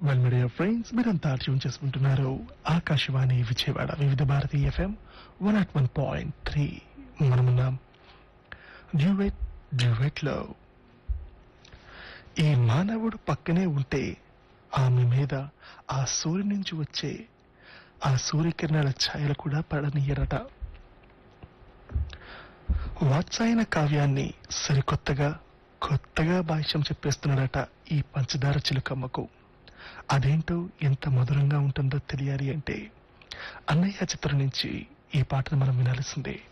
well media friends మీరంతా tune చేసుకుంటున్నారు Akashvani Vijayawada Vividh Bharati FM one nought one point three మనమున్నాం duet duet లో ఈ మానవుడు పక్కనే ఉంటే ఆమె మీద ఆ సూర్యుని నుంచి వచ్చే ఆ సూర్యకిరణాల ఛాయలు కూడా పడనీయరట వాత్సాయన కావ్యాన్ని సరికొత్తగా కొత్తగా భాష్యం చెప్పేస్తున్నాడట ఈ పంచదార చిలుకమ్మకు అదేంటో ఎంత మధురంగా ఉంటుందో తెలియాలి అంటే అన్నయ్య చిత్రం నుంచి ఈ పాటను మనం వినాల్సిందే